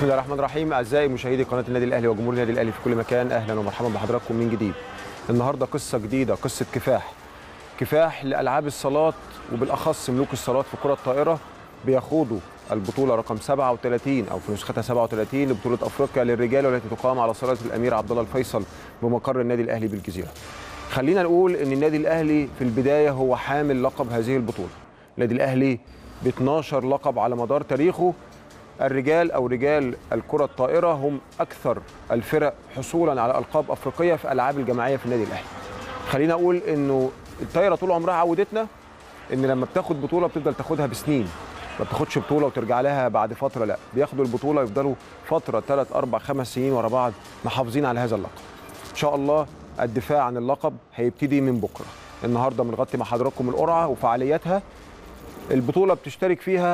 بسم الله الرحمن الرحيم اعزائي مشاهدي قناه النادي الاهلي وجمهور النادي الاهلي في كل مكان اهلا ومرحبا بحضراتكم من جديد النهارده قصه جديده قصه كفاح كفاح لالعاب الصالات وبالاخص ملوك الصالات في كره الطائره بيخوضوا البطوله رقم 37 او في نسختها 37 لبطوله افريقيا للرجال والتي تقام على صاله الامير عبد الله الفيصل بمقر النادي الاهلي بالجزيره. خلينا نقول ان النادي الاهلي في البدايه هو حامل لقب هذه البطوله. النادي الاهلي ب 12 لقب على مدار تاريخه الرجال او رجال الكره الطائره هم اكثر الفرق حصولا على القاب افريقيه في العاب الجماعيه في النادي الاهلي. خلينا اقول انه الطايره طول عمرها عودتنا ان لما بتاخد بطوله بتفضل تاخدها بسنين ما بتاخدش بطوله وترجع لها بعد فتره لا بياخدوا البطوله يفضلوا فتره ثلاث اربع خمس سنين ورا بعض محافظين على هذا اللقب. ان شاء الله الدفاع عن اللقب هيبتدي من بكره. النهارده بنغطي مع حضراتكم القرعه وفعالياتها. البطوله بتشترك فيها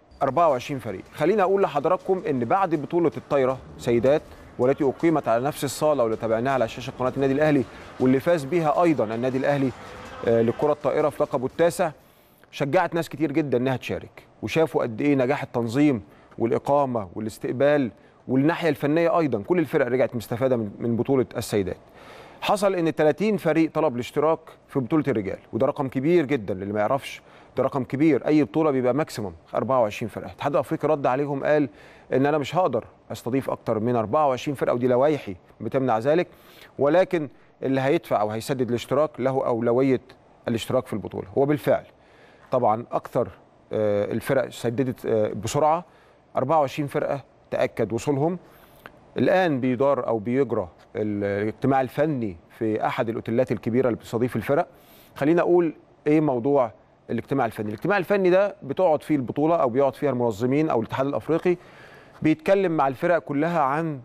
24 فريق. خليني اقول لحضراتكم ان بعد بطوله الطايره سيدات والتي اقيمت على نفس الصاله واللي تابعناها على شاشه قناه النادي الاهلي واللي فاز بها ايضا النادي الاهلي للكره الطائره في لقبه التاسع شجعت ناس كتير جدا انها تشارك وشافوا قد ايه نجاح التنظيم والاقامه والاستقبال والناحيه الفنيه ايضا كل الفرق رجعت مستفاده من بطوله السيدات حصل ان 30 فريق طلب الاشتراك في بطوله الرجال وده رقم كبير جدا للي ما يعرفش ده رقم كبير اي بطوله بيبقى ماكسيموم 24 فرقه الاتحاد الافريقي رد عليهم قال ان انا مش هقدر استضيف اكتر من 24 فرقه ودي لوائحي بتمنع ذلك ولكن اللي هيدفع او هيسدد الاشتراك له اولويه الاشتراك في البطوله هو بالفعل طبعا اكثر الفرق سددت بسرعه 24 فرقه تاكد وصولهم الان بيدار او بيجرى الاجتماع الفني في احد الاوتيلات الكبيره اللي بتستضيف الفرق خلينا اقول ايه موضوع الاجتماع الفني الاجتماع الفني ده بتقعد فيه البطوله او بيقعد فيها المنظمين او الاتحاد الافريقي بيتكلم مع الفرق كلها عن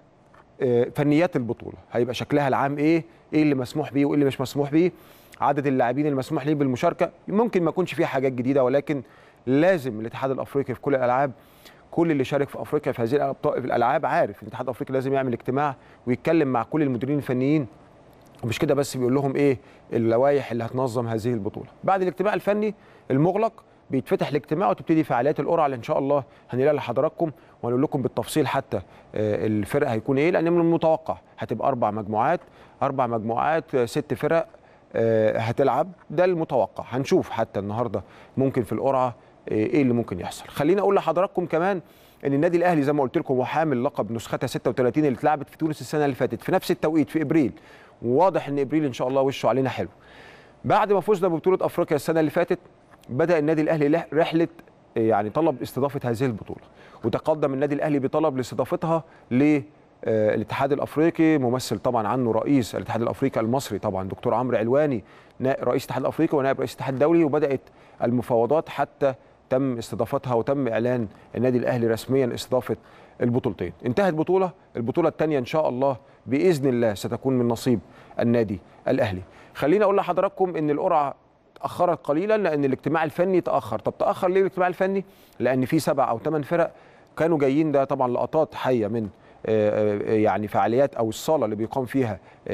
فنيات البطوله هيبقى شكلها العام ايه ايه اللي مسموح بيه وايه اللي مش مسموح بيه عدد اللاعبين المسموح ليه بالمشاركه ممكن ما يكونش فيها حاجات جديده ولكن لازم الاتحاد الافريقي في كل الالعاب كل اللي شارك في افريقيا في هذه الالعاب عارف الاتحاد الافريقي لازم يعمل اجتماع ويتكلم مع كل المديرين الفنيين ومش كده بس بيقول لهم ايه اللوائح اللي هتنظم هذه البطوله بعد الاجتماع الفني المغلق بيتفتح الاجتماع وتبتدي فعاليات القرعه اللي ان شاء الله هنلاقيها لحضراتكم وهنقول لكم بالتفصيل حتى الفرق هيكون ايه لان من المتوقع هتبقى اربع مجموعات اربع مجموعات ست فرق هتلعب ده المتوقع هنشوف حتى النهارده ممكن في القرعه ايه اللي ممكن يحصل خليني اقول لحضراتكم كمان ان النادي الاهلي زي ما قلت لكم هو حامل لقب نسختها 36 اللي اتلعبت في تونس السنه اللي فاتت في نفس التوقيت في ابريل وواضح ان ابريل ان شاء الله وشه علينا حلو بعد ما فزنا ببطوله افريقيا السنه اللي فاتت بدا النادي الاهلي رحله يعني طلب استضافه هذه البطوله وتقدم النادي الاهلي بطلب لاستضافتها ل الاتحاد الافريقي ممثل طبعا عنه رئيس الاتحاد الافريقي المصري طبعا دكتور عمرو علواني رئيس الاتحاد الافريقي ونائب رئيس الاتحاد الدولي وبدات المفاوضات حتى تم استضافتها وتم اعلان النادي الاهلي رسميا استضافه البطولتين انتهت بطوله البطوله الثانيه ان شاء الله باذن الله ستكون من نصيب النادي الاهلي خليني اقول لحضراتكم ان القرعه تاخرت قليلا لان الاجتماع الفني تاخر طب تاخر ليه الاجتماع الفني لان في سبع او ثمان فرق كانوا جايين ده طبعا لقطات حيه من يعني فعاليات او الصاله اللي بيقام فيها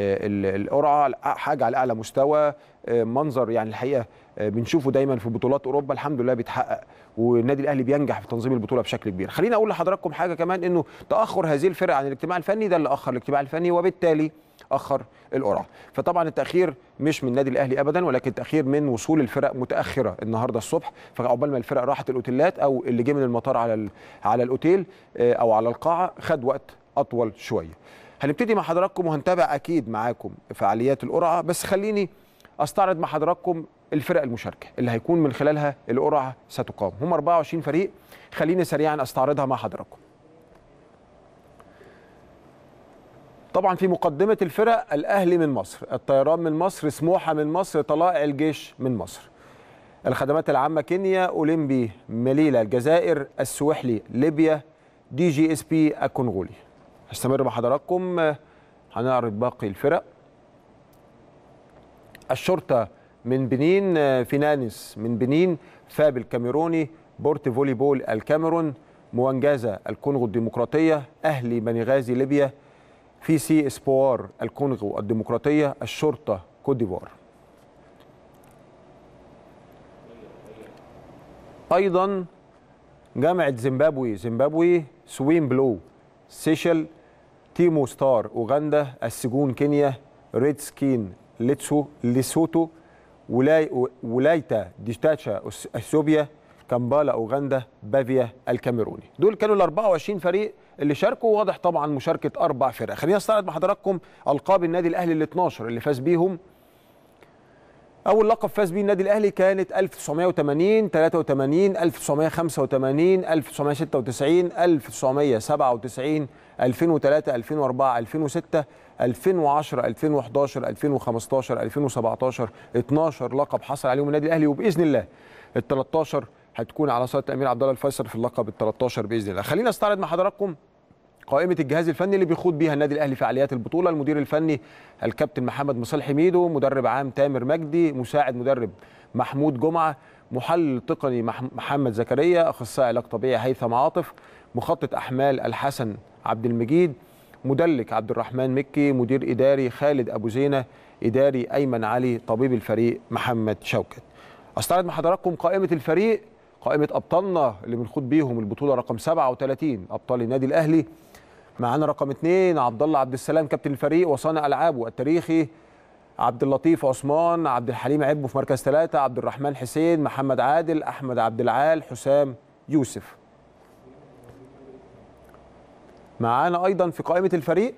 القرعه حاجه على اعلى مستوى منظر يعني الحقيقه بنشوفه دايما في بطولات اوروبا الحمد لله بيتحقق والنادي الاهلي بينجح في تنظيم البطوله بشكل كبير خليني اقول لحضراتكم حاجه كمان انه تاخر هذه الفرق عن الاجتماع الفني ده اللي اخر الاجتماع الفني وبالتالي اخر القرعه فطبعا التاخير مش من النادي الاهلي ابدا ولكن تاخير من وصول الفرق متاخره النهارده الصبح فعقبال ما الفرق راحت الاوتيلات او اللي جه من المطار على على الاوتيل او على القاعه خد وقت اطول شويه هنبتدي مع حضراتكم وهنتابع اكيد معاكم فعاليات القرعه بس خليني استعرض مع حضراتكم الفرق المشاركه اللي هيكون من خلالها القرعه ستقام هم 24 فريق خليني سريعا استعرضها مع حضراتكم طبعا في مقدمه الفرق الاهلي من مصر الطيران من مصر سموحه من مصر طلائع الجيش من مصر الخدمات العامه كينيا اولمبي مليله الجزائر السويحلي ليبيا دي جي اس بي الكونغولي هستمر مع حضراتكم هنعرض باقي الفرق الشرطه من بنين فينانس من بنين فاب الكاميروني بورت فولي بول الكاميرون موانجازا الكونغو الديمقراطيه اهلي بنغازي ليبيا في سي اسبوار الكونغو الديمقراطيه الشرطه كوت ديفوار ايضا جامعه زيمبابوي زيمبابوي سويم بلو سيشل تيمو ستار اوغندا السجون كينيا ريد سكين ليتسو ليسوتو ولاي ولايتا ديشتاتشا اثيوبيا كامبالا اوغندا بافيا الكاميروني دول كانوا ال 24 فريق اللي شاركوا واضح طبعا مشاركه اربع فرق خلينا نستعرض مع حضراتكم القاب النادي الاهلي ال 12 اللي فاز بيهم اول لقب فاز بيه النادي الاهلي كانت 1980 83 1985 1996 1997 2003 2004 2006 2010 2011 2015 2017 12 لقب حصل عليهم النادي الاهلي وباذن الله ال 13 هتكون على صاله الامير عبد الله الفيصل في اللقب ال 13 باذن الله خلينا استعرض مع حضراتكم قائمة الجهاز الفني اللي بيخوض بيها النادي الأهلي فعاليات البطولة المدير الفني الكابتن محمد مصالح حميدو مدرب عام تامر مجدي مساعد مدرب محمود جمعة محلل تقني محمد زكريا أخصائي علاج طبيعي هيثم عاطف مخطط أحمال الحسن عبد المجيد مدلك عبد الرحمن مكي مدير إداري خالد أبو زينة إداري أيمن علي طبيب الفريق محمد شوكت استعرض مع حضراتكم قائمة الفريق قائمة أبطالنا اللي بنخوض بيهم البطولة رقم 37 أبطال النادي الأهلي معانا رقم اثنين عبد الله عبد السلام كابتن الفريق وصانع العابه التاريخي عبد اللطيف عثمان عبد الحليم عبو في مركز ثلاثة عبد الرحمن حسين محمد عادل أحمد عبد العال حسام يوسف معانا أيضا في قائمة الفريق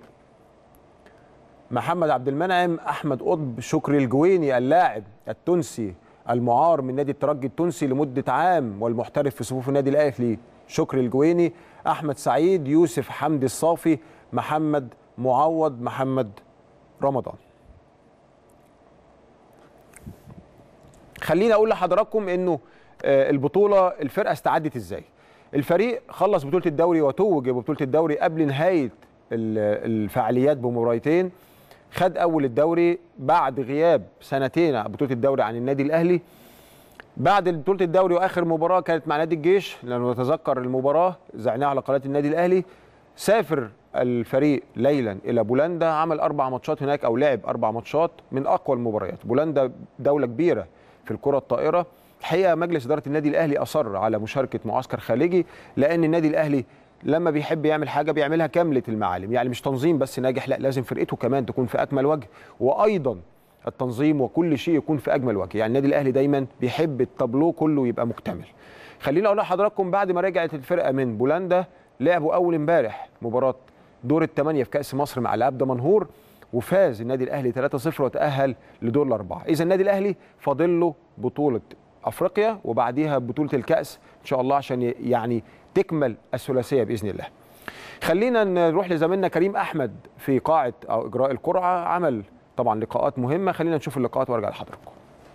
محمد عبد المنعم أحمد قطب شكري الجويني اللاعب التونسي المعار من نادي الترجي التونسي لمدة عام والمحترف في صفوف النادي الأهلي شكري الجويني احمد سعيد يوسف حمدي الصافي محمد معوض محمد رمضان خليني اقول لحضراتكم انه البطوله الفرقه استعدت ازاي الفريق خلص بطوله الدوري وتوج ببطوله الدوري قبل نهايه الفعاليات بمباراتين خد اول الدوري بعد غياب سنتين بطوله الدوري عن النادي الاهلي بعد بطوله الدوري واخر مباراه كانت مع نادي الجيش لانه نتذكر المباراه زعناها على قناه النادي الاهلي سافر الفريق ليلا الى بولندا عمل اربع ماتشات هناك او لعب اربع ماتشات من اقوى المباريات بولندا دوله كبيره في الكره الطائره الحقيقه مجلس اداره النادي الاهلي اصر على مشاركه معسكر خارجي لان النادي الاهلي لما بيحب يعمل حاجه بيعملها كامله المعالم يعني مش تنظيم بس ناجح لا لازم فرقته كمان تكون في اكمل وجه وايضا التنظيم وكل شيء يكون في اجمل وجه يعني النادي الاهلي دايما بيحب التابلو كله يبقى مكتمل خليني اقول لحضراتكم بعد ما رجعت الفرقه من بولندا لعبوا اول امبارح مباراه دور الثمانيه في كاس مصر مع العبد منهور وفاز النادي الاهلي 3-0 وتاهل لدور الاربعه اذا النادي الاهلي فاضل له بطوله افريقيا وبعديها بطوله الكاس ان شاء الله عشان يعني تكمل الثلاثيه باذن الله خلينا نروح لزميلنا كريم احمد في قاعه او اجراء القرعه عمل طبعا لقاءات مهمه خلينا نشوف اللقاءات وارجع لحضراتكم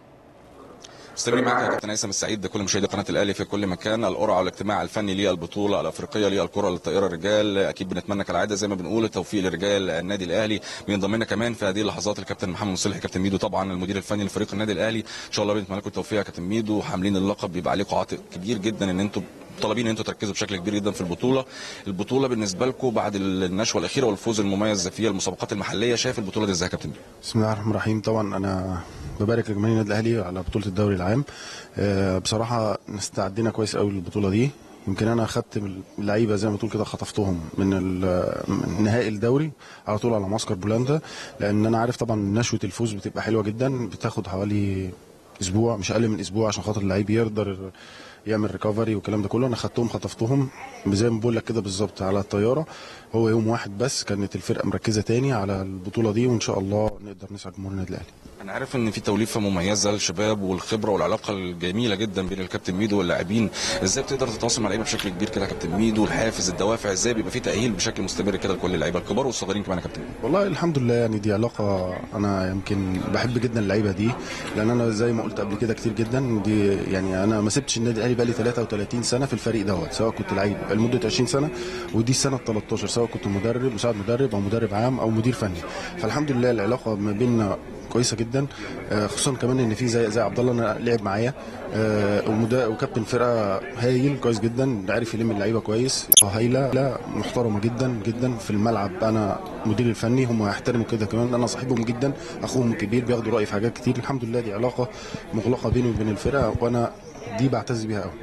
مستمرين معاك يا كابتن هيثم السعيد كل مشاهدي قناه الاهلي في كل مكان القرعه والاجتماع الفني للبطوله الافريقيه للكره للطائره الرجال اكيد بنتمنى كالعاده زي ما بنقول التوفيق لرجال النادي الاهلي بينضم لنا كمان في هذه اللحظات الكابتن محمد مصلحي كابتن ميدو طبعا المدير الفني لفريق النادي الاهلي ان شاء الله بنتمنى لكم التوفيق يا كابتن ميدو حاملين اللقب بيبقى عليكم عاتق كبير جدا ان انتم طالبين ان انتم تركزوا بشكل كبير جدا في البطوله البطوله بالنسبه لكم بعد النشوه الاخيره والفوز المميز في المسابقات المحليه شايف البطوله دي ازاي يا كابتن بسم الله الرحمن الرحيم طبعا انا ببارك لجماهير النادي الاهلي على بطوله الدوري العام أه بصراحه استعدينا كويس قوي للبطوله دي يمكن انا اخدت اللعيبه زي ما تقول كده خطفتهم من, من نهائي الدوري على طول على معسكر بولندا لان انا عارف طبعا نشوه الفوز بتبقى حلوه جدا بتاخد حوالي اسبوع مش اقل من اسبوع عشان خاطر اللعيب يقدر يعمل ريكفري والكلام ده كله انا خدتهم خطفتهم زي ما بقول لك كده بالظبط على الطياره هو يوم واحد بس كانت الفرقه مركزه تاني على البطوله دي وان شاء الله نقدر نسعد جمهور النادي الاهلي انا عارف ان في توليفه مميزه للشباب والخبره والعلاقه الجميله جدا بين الكابتن ميدو واللاعبين ازاي بتقدر تتواصل مع اللعيبه بشكل كبير كده يا كابتن ميدو الحافز الدوافع ازاي بيبقى في تاهيل بشكل مستمر كده لكل اللعيبه الكبار والصغيرين كمان يا كابتن والله الحمد لله يعني دي علاقه انا يمكن بحب جدا اللعيبه دي لان انا زي ما قلت قبل كده كتير جدا دي يعني انا ما سبتش النادي الاهلي بقالي 33 سنه في الفريق دوت سواء كنت لعيب لمده 20 سنه ودي السنه 13 سواء كنت مدرب مساعد مدرب او مدرب عام او مدير فني فالحمد لله العلاقه ما بيننا كويسه جدا خصوصا كمان ان في زي زي عبد الله انا لعب معايا وكابتن فرقه هايل كويس جدا عارف يلم اللعيبه كويس هايله لا محترمه جدا جدا في الملعب انا مدير الفني هم يحترموا كده كمان انا صاحبهم جدا اخوهم الكبير بياخدوا رايي في حاجات كتير الحمد لله دي علاقه مغلقه بيني وبين الفرقه وانا دي بعتز بيها قوي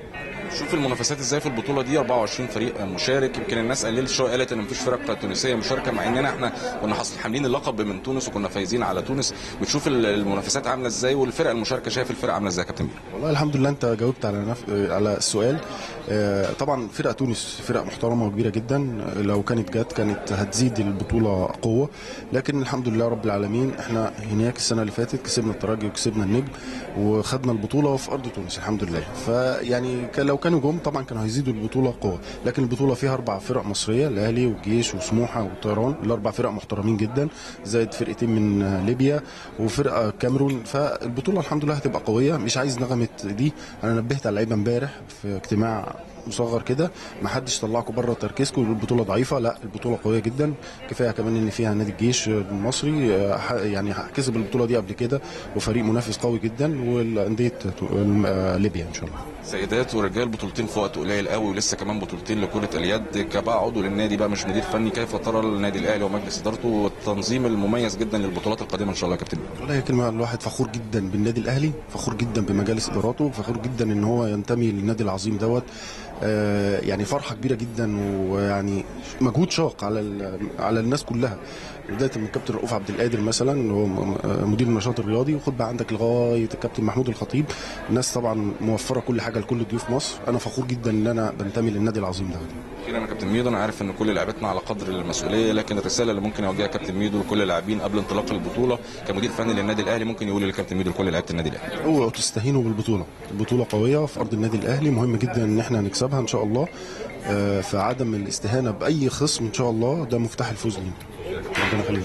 شوف المنافسات ازاي في البطوله دي 24 فريق مشارك يمكن الناس قللت شويه قالت ان مفيش فرق تونسيه مشاركه مع اننا احنا كنا حاصل حاملين اللقب من تونس وكنا فايزين على تونس بتشوف ال- المنافسات عامله ازاي والفرق المشاركه شايف الفرق عامله ازاي يا كابتن ميدو والله الحمد لله انت جاوبت على نف... على السؤال آه، طبعا فرقه تونس فرقه محترمه وكبيره جدا لو كانت جت كانت هتزيد البطوله قوه لكن الحمد لله رب العالمين احنا هناك السنه اللي فاتت كسبنا الترجي وكسبنا النجم وخدنا البطوله في ارض تونس الحمد لله فيعني كان- لو كانوا جم طبعا كانوا هيزيدوا البطوله قوه لكن البطوله فيها اربع فرق مصريه الاهلي والجيش وسموحه والطيران الاربع فرق محترمين جدا زائد فرقتين من آه، ليبيا وفرقه كاميرون فالبطوله الحمد لله هتبقى قويه مش عايز نغمه دي انا نبهت على اللعيبه امبارح في اجتماع مصغر كده ما حدش طلعكم بره تركيزكم البطوله ضعيفه لا البطوله قويه جدا كفايه كمان ان فيها نادي الجيش المصري آه، ح- يعني كسب البطوله دي قبل كده وفريق منافس قوي جدا والانديه تو- آه، ليبيا ان شاء الله سيدات ورجال بطولتين في وقت قليل قوي ولسه كمان بطولتين لكره اليد كبقى عضو للنادي بقى مش مدير فني كيف ترى النادي الاهلي ومجلس ادارته والتنظيم المميز جدا للبطولات القادمه ان شاء الله يا كابتن ميدو والله هي كلمة الواحد فخور جدا بالنادي الأهلي فخور جدا بمجالس إداراته فخور جدا إن هو ينتمي للنادي العظيم دوت آه، يعني فرحة كبيرة جدا ويعني مجهود شاق على ال- على الناس كلها بداية من الكابتن رؤوف عبد القادر مثلا اللي هو م- آه، مدير النشاط الرياضي وخد بقى عندك لغاية الكابتن محمود الخطيب الناس طبعا موفرة كل حاجة لكل ضيوف مصر أنا فخور جدا إن أنا بنتمي للنادي العظيم دوت اخيرا يا كابتن ميدو انا عارف ان كل لعيبتنا على قدر المسؤوليه لكن الرساله اللي ممكن يوجهها كابتن ميدو لكل اللاعبين قبل انطلاق البطوله كمدير فني للنادي الاهلي ممكن يقول لكابتن ميدو لكل لعيبه النادي الاهلي اوعوا تستهينوا بالبطوله البطوله قويه في ارض النادي الاهلي مهم جدا ان احنا نكسبها ان شاء الله آه، فعدم الاستهانه باي خصم ان شاء الله ده مفتاح الفوز لينا ربنا يخليك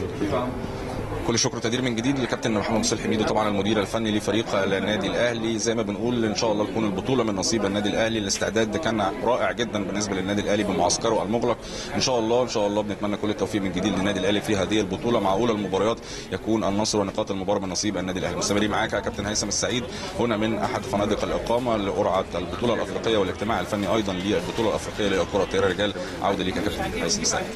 كل الشكر والتقدير من جديد لكابتن محمد صلحي ميدو طبعا المدير الفني لفريق النادي الاهلي زي ما بنقول ان شاء الله تكون البطوله من نصيب النادي الاهلي الاستعداد ده كان رائع جدا بالنسبه للنادي الاهلي بمعسكره المغلق ان شاء الله ان شاء الله بنتمنى كل التوفيق من جديد للنادي الاهلي في هذه البطوله مع اولى المباريات يكون النصر ونقاط المباراه من نصيب النادي الاهلي مستمرين معاك يا كابتن هيثم السعيد هنا من احد فنادق الاقامه لقرعه البطوله الافريقيه والاجتماع الفني ايضا للبطوله الافريقيه للكره الطائره رجال عوده ليك يا كابتن هيثم السعيد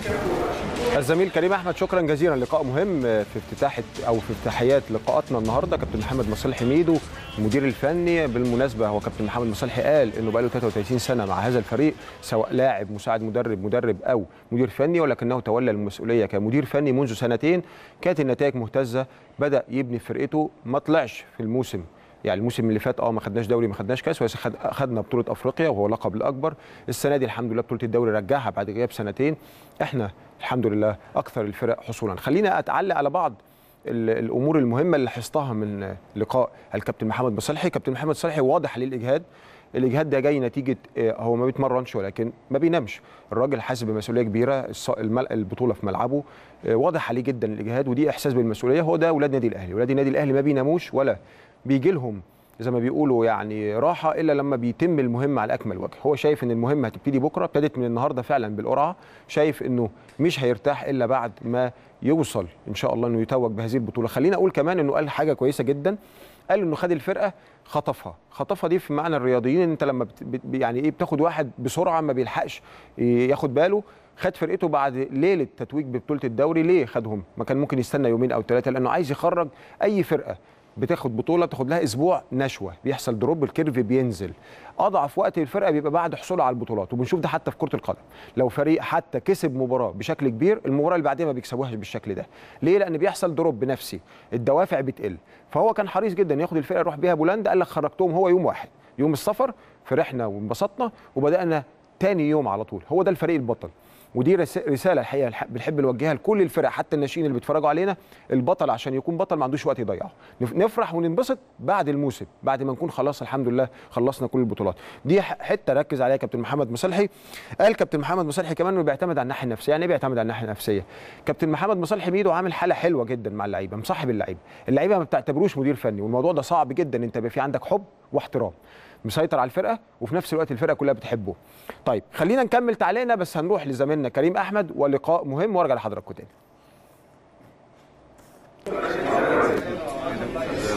الزميل كريم احمد شكرا جزيلا لقاء مهم في افتتاح او في افتتاحيات لقاءاتنا النهارده كابتن محمد مصالح ميدو المدير الفني بالمناسبه هو كابتن محمد مصالح قال انه بقى له 33 سنه مع هذا الفريق سواء لاعب مساعد مدرب مدرب او مدير فني ولكنه تولى المسؤوليه كمدير فني منذ سنتين كانت النتائج مهتزه بدا يبني فرقته ما طلعش في الموسم يعني الموسم اللي فات اه ما خدناش دوري ما خدناش كاس بس خد خدنا بطوله افريقيا وهو اللقب الاكبر السنه دي الحمد لله بطوله الدوري رجعها بعد غياب سنتين احنا الحمد لله اكثر الفرق حصولا خلينا اتعلق على بعض ال- الامور المهمه اللي لاحظتها من لقاء الكابتن محمد مصلحي كابتن محمد مصلحي واضح عليه الاجهاد الاجهاد ده جاي نتيجه آه، هو ما بيتمرنش ولكن ما بينامش الراجل حاسس بمسؤوليه كبيره الص- المل- البطوله في ملعبه آه، واضح عليه جدا الاجهاد ودي احساس بالمسؤوليه هو ده اولاد نادي الاهلي اولاد النادي الاهلي ما بيناموش ولا بيجي لهم زي ما بيقولوا يعني راحه الا لما بيتم المهمه على اكمل وجه هو شايف ان المهمه هتبتدي بكره ابتدت من النهارده فعلا بالقرعه شايف انه مش هيرتاح الا بعد ما يوصل ان شاء الله انه يتوج بهذه البطوله خلينا اقول كمان انه قال حاجه كويسه جدا قال انه خد الفرقه خطفها خطفها دي في معنى الرياضيين ان انت لما بت بت- يعني ايه بتاخد واحد بسرعه ما بيلحقش ياخد باله خد فرقته بعد ليله تتويج ببطوله الدوري ليه خدهم ما كان ممكن يستنى يومين او ثلاثه لانه عايز يخرج اي فرقه بتاخد بطوله تاخد لها اسبوع نشوه بيحصل دروب الكيرف بينزل اضعف وقت الفرقه بيبقى بعد حصولها على البطولات وبنشوف ده حتى في كره القدم لو فريق حتى كسب مباراه بشكل كبير المباراه اللي بعديها ما بيكسبوهاش بالشكل ده ليه لان بيحصل دروب نفسي الدوافع بتقل فهو كان حريص جدا ياخد الفرقه يروح بيها بولندا قال لك خرجتهم هو يوم واحد يوم السفر فرحنا وانبسطنا وبدانا تاني يوم على طول هو ده الفريق البطل ودي رس- رساله الحقيقه الح- بنحب نوجهها لكل الفرق حتى الناشئين اللي بيتفرجوا علينا البطل عشان يكون بطل ما عندوش وقت يضيعه نف- نفرح وننبسط بعد الموسم بعد ما نكون خلاص الحمد لله خلصنا كل البطولات دي ح- حته ركز عليها كابتن محمد مصلحي قال كابتن محمد مصلحي كمان انه بيعتمد على الناحيه النفسيه يعني ايه بيعتمد على الناحيه النفسيه كابتن محمد مصلحي ميدو عامل حاله حلوه جدا مع اللعيبه مصاحب اللعيبه اللعيبه ما بتعتبروش مدير فني والموضوع ده صعب جدا انت يبقى في عندك حب واحترام مسيطر على الفرقه وفي نفس الوقت الفرقه كلها بتحبه طيب خلينا نكمل تعليقنا بس هنروح لزميلنا كريم احمد ولقاء مهم وارجع لحضراتكم تاني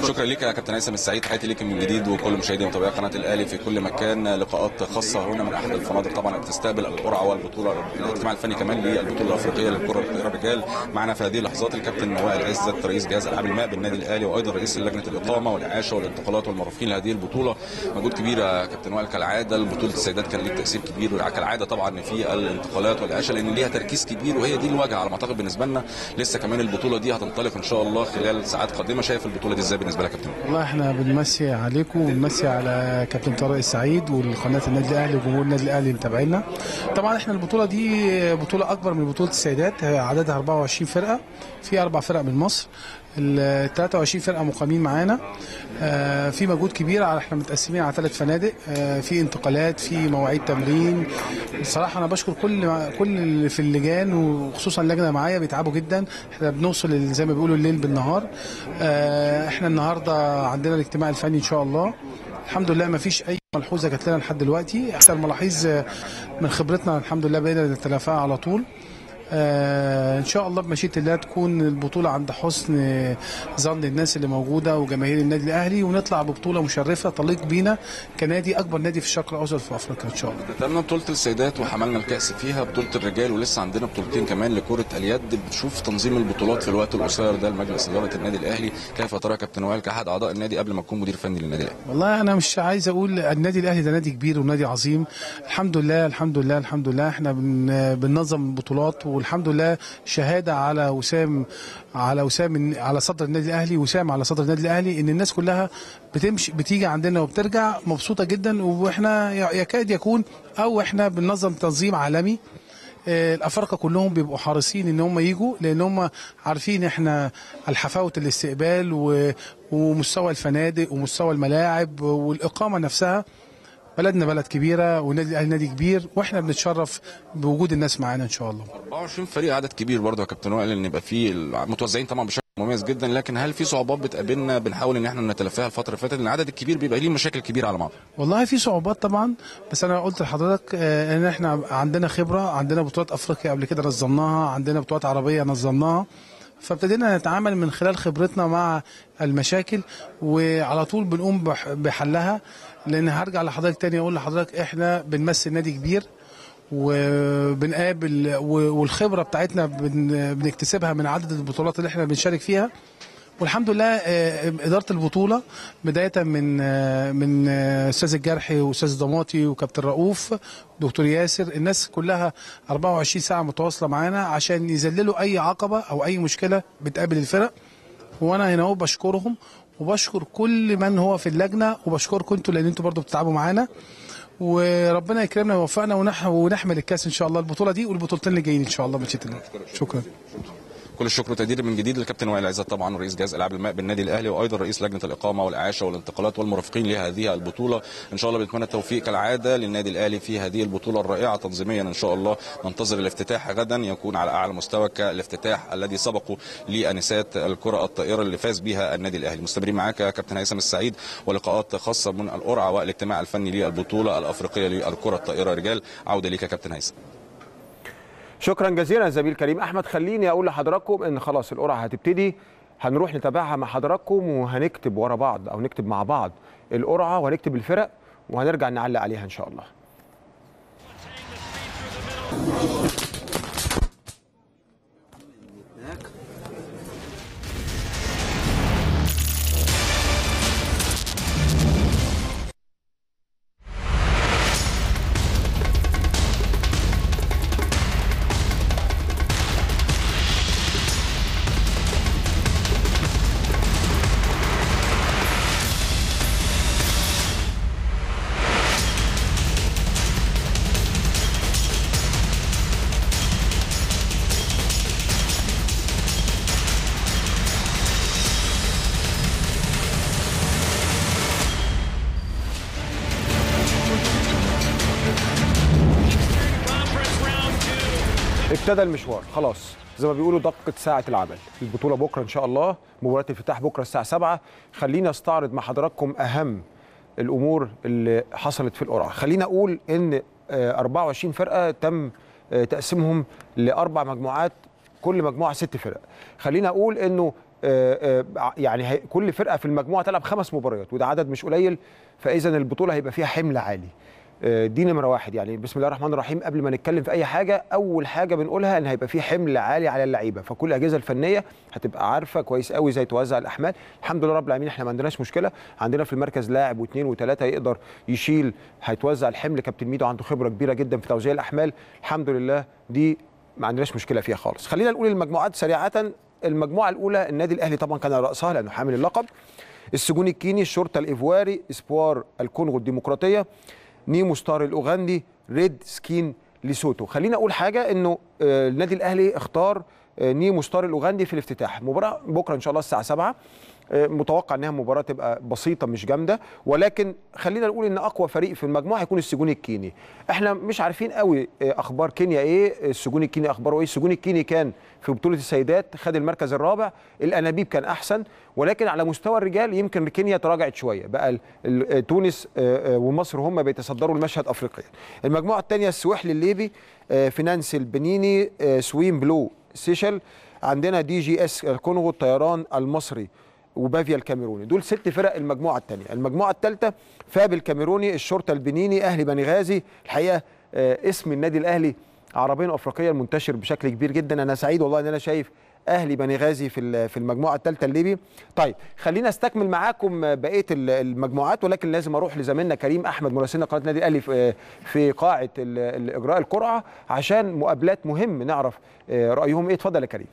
شكرا لك يا كابتن هيثم السعيد تحياتي ليك من جديد وكل مشاهدي ومتابعي قناه الاهلي في كل مكان لقاءات خاصه هنا من احد الفنادق طبعا اللي بتستقبل القرعه والبطوله الاجتماع الفني كمان للبطوله الافريقيه للكره الطائره الرجال معنا في هذه اللحظات الكابتن وائل عزت رئيس جهاز العاب الماء بالنادي الاهلي وايضا رئيس لجنه الاقامه والاعاشه والانتقالات والمرافقين لهذه البطوله مجهود كبير يا كابتن وائل كالعاده بطوله السيدات كان ليه تاثير كبير وكالعاده طبعا في الانتقالات والاعاشه لان ليها تركيز كبير وهي دي الواجهه على ما اعتقد بالنسبه لنا لسه كمان البطوله دي هتنطلق ان شاء الله خلال ساعات قادمه شايف البطوله دي ازاي بالنسبه لك يا كابتن والله احنا بنمسي عليكم وبنمسي على كابتن طارق السعيد والقناه النادي الاهلي وجمهور النادي الاهلي اللي متابعينا طبعا احنا البطوله دي بطوله اكبر من بطوله السيدات عددها 24 فرقه في اربع فرق من مصر ال 23 فرقه مقامين معانا آه في مجهود كبير على احنا متقسمين على ثلاث فنادق آه في انتقالات في مواعيد تمرين بصراحه انا بشكر كل كل اللي في اللجان وخصوصا اللجنه معايا بيتعبوا جدا احنا بنوصل زي ما بيقولوا الليل بالنهار آه احنا النهارده عندنا الاجتماع الفني ان شاء الله الحمد لله ما فيش اي ملحوظه جات لنا لحد دلوقتي احسن ملاحظ من خبرتنا الحمد لله بقينا نتلافاها على طول آه ان شاء الله بمشيئه الله تكون البطوله عند حسن ظن الناس اللي موجوده وجماهير النادي الاهلي ونطلع ببطوله مشرفه تليق بينا كنادي اكبر نادي في الشرق الاوسط في افريقيا ان شاء الله. بدأنا بطوله السيدات وحملنا الكاس فيها بطوله الرجال ولسه عندنا بطولتين كمان لكره اليد بتشوف تنظيم البطولات في الوقت القصير ده لمجلس اداره النادي الاهلي كيف ترى كابتن وائل كاحد اعضاء النادي قبل ما تكون مدير فني للنادي الاهلي؟ والله انا مش عايز اقول النادي الاهلي ده نادي كبير ونادي عظيم الحمد لله الحمد لله الحمد لله احنا بن بننظم بطولات والحمد لله شهاده على وسام على وسام على صدر النادي الاهلي وسام على صدر النادي الاهلي ان الناس كلها بتمشي بتيجي عندنا وبترجع مبسوطه جدا واحنا يكاد يكون او احنا بننظم تنظيم عالمي الافارقه كلهم بيبقوا حريصين ان هم يجوا لان هم عارفين احنا الحفاوه الاستقبال ومستوى الفنادق ومستوى الملاعب والاقامه نفسها بلدنا بلد كبيره والنادي الاهلي نادي كبير واحنا بنتشرف بوجود الناس معانا ان شاء الله 24 فريق عدد كبير برضه يا كابتن وائل ان يبقى فيه متوزعين طبعا بشكل مميز جدا لكن هل في صعوبات بتقابلنا بنحاول ان احنا نتلافاها الفتره اللي فاتت لان العدد الكبير بيبقى ليه مشاكل كبيره على بعض والله في صعوبات طبعا بس انا قلت لحضرتك ان احنا عندنا خبره عندنا بطولات افريقيا قبل كده نظمناها عندنا بطولات عربيه نظمناها فابتدينا نتعامل من خلال خبرتنا مع المشاكل وعلى طول بنقوم بحلها لان هرجع لحضرتك تاني اقول لحضرتك احنا بنمثل نادي كبير وبنقابل والخبره بتاعتنا بنكتسبها من عدد البطولات اللي احنا بنشارك فيها والحمد لله اداره البطوله بدايه من من استاذ الجرحي واستاذ ضماطي وكابتن رؤوف دكتور ياسر الناس كلها 24 ساعه متواصله معانا عشان يذللوا اي عقبه او اي مشكله بتقابل الفرق وانا هنا اهو بشكرهم وبشكر كل من هو في اللجنه وبشكركم انتوا لان انتوا برضو بتتعبوا معانا وربنا يكرمنا ويوفقنا ونحمل الكاس ان شاء الله البطوله دي والبطولتين اللي جايين ان شاء الله مشيئه الله شكرا كل الشكر والتقدير من جديد للكابتن وائل عزت طبعا رئيس جهاز العاب الماء بالنادي الاهلي وايضا رئيس لجنه الاقامه والاعاشه والانتقالات والمرافقين لهذه البطوله ان شاء الله بنتمنى التوفيق كالعاده للنادي الاهلي في هذه البطوله الرائعه تنظيميا ان شاء الله ننتظر الافتتاح غدا يكون على اعلى مستوى كالافتتاح الذي سبقه لانسات الكره الطائره اللي فاز بها النادي الاهلي مستمرين معاك يا كابتن هيثم السعيد ولقاءات خاصه من القرعه والاجتماع الفني للبطوله الافريقيه للكره الطائره رجال عوده ليك يا كابتن هيثم شكرا جزيلا زميل كريم احمد خليني اقول لحضراتكم ان خلاص القرعه هتبتدي هنروح نتابعها مع حضراتكم وهنكتب ورا بعض او نكتب مع بعض القرعه وهنكتب الفرق وهنرجع نعلق عليها ان شاء الله ابتدى المشوار خلاص زي ما بيقولوا دقة ساعة العمل البطولة بكرة إن شاء الله مباراة الافتتاح بكرة الساعة 7 خلينا استعرض مع حضراتكم أهم الأمور اللي حصلت في القرعة خلينا أقول إن 24 فرقة تم تقسيمهم لأربع مجموعات كل مجموعة ست فرق خلينا أقول إنه آه، آه، يعني هي- كل فرقه في المجموعه تلعب خمس مباريات وده عدد مش قليل فاذا البطوله هيبقى فيها حمل عالي آه، دي نمره واحد يعني بسم الله الرحمن الرحيم قبل ما نتكلم في اي حاجه اول حاجه بنقولها ان هيبقى في حمل عالي على اللعيبه فكل الاجهزه الفنيه هتبقى عارفه كويس قوي ازاي توزع الاحمال الحمد لله رب العالمين احنا ما عندناش مشكله عندنا في المركز لاعب واثنين وثلاثه يقدر يشيل هيتوزع الحمل كابتن ميدو عنده خبره كبيره جدا في توزيع الاحمال الحمد لله دي ما عندناش مشكله فيها خالص خلينا نقول المجموعات سريعه المجموعه الاولى النادي الاهلي طبعا كان على راسها لانه حامل اللقب السجون الكيني الشرطه الايفواري اسبوار الكونغو الديمقراطيه نيمو ستار الاوغندي ريد سكين ليسوتو خلينا اقول حاجه انه آه، النادي الاهلي اختار آه، نيمو ستار الاوغندي في الافتتاح مباراه بكره ان شاء الله الساعه 7 آه، متوقع انها مباراه تبقى بسيطه مش جامده ولكن خلينا نقول ان اقوى فريق في المجموعه هيكون السجون الكيني احنا مش عارفين قوي آه، اخبار كينيا ايه السجون الكيني اخباره ايه السجون الكيني كان في بطوله السيدات خد المركز الرابع الانابيب كان احسن ولكن على مستوى الرجال يمكن كينيا تراجعت شويه بقى ال- ال- تونس آه، آه، ومصر هم بيتصدروا المشهد افريقيا المجموعه الثانيه السواحلي الليبي آه، فينانسي البنيني آه، سويم بلو سيشل عندنا دي جي اس الكونغو الطيران المصري وبافيا الكاميروني دول ست فرق المجموعه الثانيه المجموعه الثالثه فاب الكاميروني الشرطه البنيني اهلي بني غازي الحقيقه آه، اسم النادي الاهلي عربيا وافريقيا منتشر بشكل كبير جدا انا سعيد والله ان انا شايف اهلي بني غازي في ال- في المجموعه الثالثه الليبي طيب خلينا استكمل معاكم بقيه ال- المجموعات ولكن لازم اروح لزميلنا كريم احمد مراسلنا قناه النادي الاهلي في في قاعه ال- الاجراء القرعه عشان مقابلات مهم نعرف آه، رايهم ايه اتفضل يا كريم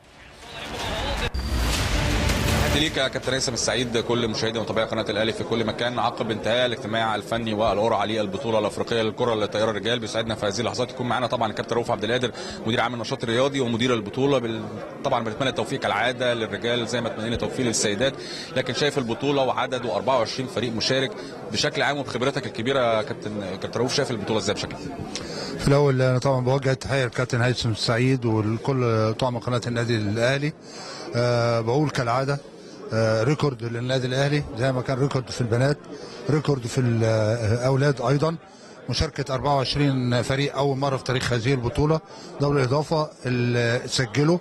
تحياتي ليك يا كابتن هيثم السعيد كل مشاهدي ومتابعي قناه الاهلي في كل مكان عقب انتهاء الاجتماع الفني والقرعه للبطوله الافريقيه للكره للطياره الرجال بيسعدنا في هذه اللحظات يكون معانا طبعا الكابتن رؤوف عبد القادر مدير عام النشاط الرياضي ومدير البطوله بال... طبعا بنتمنى التوفيق كالعاده للرجال زي ما تمنينا التوفيق للسيدات لكن شايف البطوله وعدد 24 فريق مشارك بشكل عام وبخبرتك الكبيره يا كابتن كابتن رؤوف شايف البطوله ازاي بشكل عام في الاول انا طبعا بوجه التحيه للكابتن هيثم السعيد ولكل طعم قناه النادي الاهلي أه بقول كالعاده أه ريكورد للنادي الاهلي زي ما كان ريكورد في البنات ريكورد في الاولاد ايضا مشاركة 24 فريق أول مرة في تاريخ هذه البطولة ده بالإضافة اللي سجلوا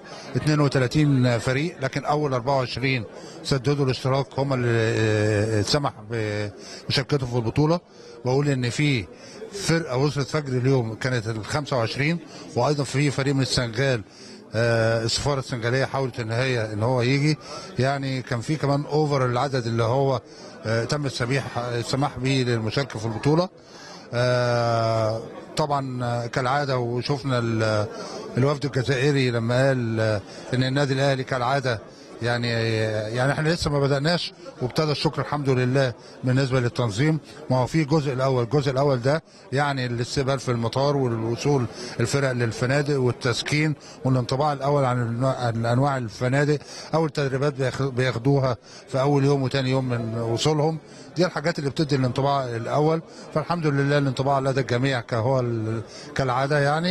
32 فريق لكن أول 24 سددوا الاشتراك هم اللي آه، سمح بمشاركتهم في البطولة بقول إن في فرقة وصلت فجر اليوم كانت ال 25 وأيضا في فريق من السنغال آه، السفاره السنغاليه حاولت ان هي ان هو يجي يعني كان في كمان اوفر العدد اللي هو آه، تم السميح السماح به للمشاركه في البطوله آه، طبعا آه، كالعاده وشفنا ال- الوفد الجزائري لما قال آه، ان النادي الاهلي كالعاده يعني يعني احنا لسه ما بدأناش وابتدى الشكر الحمد لله بالنسبة للتنظيم ما هو في الجزء الأول الجزء الأول ده يعني الاستقبال في المطار والوصول الفرق للفنادق والتسكين والانطباع الأول عن النوع- عن أنواع الفنادق أول تدريبات بياخ- بياخدوها في أول يوم وتاني يوم من وصولهم دي الحاجات اللي بتدي الانطباع الأول فالحمد لله الانطباع لدى الجميع كهو ال- كالعادة يعني